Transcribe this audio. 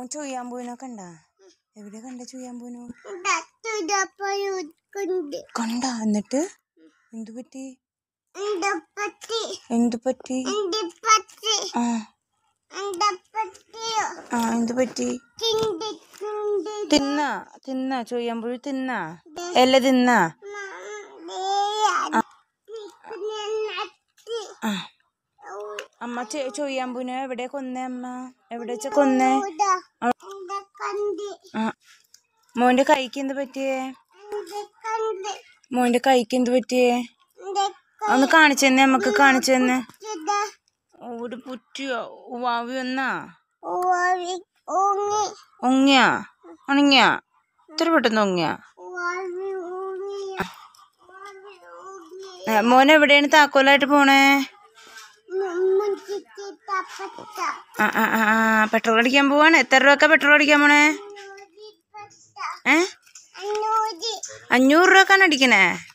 ചൊയ്യാമ്പൂവിനെ കണ്ട എവിടെ കണ്ട ചൊയ്യാമ്പൂനു കൊണ്ട് കണ്ട എന്നിട്ട് എന്തു പറ്റി എന്തപ്പത്തി എന്തു പറ്റി എന്തപ്പത്തി ആ എന്തപ്പത്തിയോ ആ എന്തു പറ്റി കിണ്ടി കിണ്ടി തിന്ന തിന്ന ചൊയ്യാമ്പുഴി തിന്ന എല്ല തിന്ന ആ അമ്മ ചെ- ചൊയ്യാമ്പൂനെ എവിടെ കൊന്നേ അമ്മ എവിടെ വെച്ച കൊന്നേ ആ മോന്റെ കൈക്ക് എന്ത് പറ്റിയേ മോന്റെ കൈക്ക് എന്ത് പറ്റിയേ ഒന്ന് കാണിച്ചു തന്നെ നമുക്ക് കാണിച്ചു തന്നെ ഒരു പുറ്റിയോ വാവി ഒന്നാ ഒങ്ങിയാ ഉണങ്ങിയാ ഇത്ര പെട്ടെന്ന് ഒങ്ങിയാ ഏ, മോൻ എവിടെയാണ് താക്കോലായിട്ട് പോണേ ആ ആ ആ ആ, പെട്രോൾ അടിക്കാൻ പോവാണ് എത്ര രൂപ പെട്രോൾ അടിക്കാൻ പോണേ ഏ അഞ്ഞൂറ് രൂപക്കാണ് അടിക്കണേ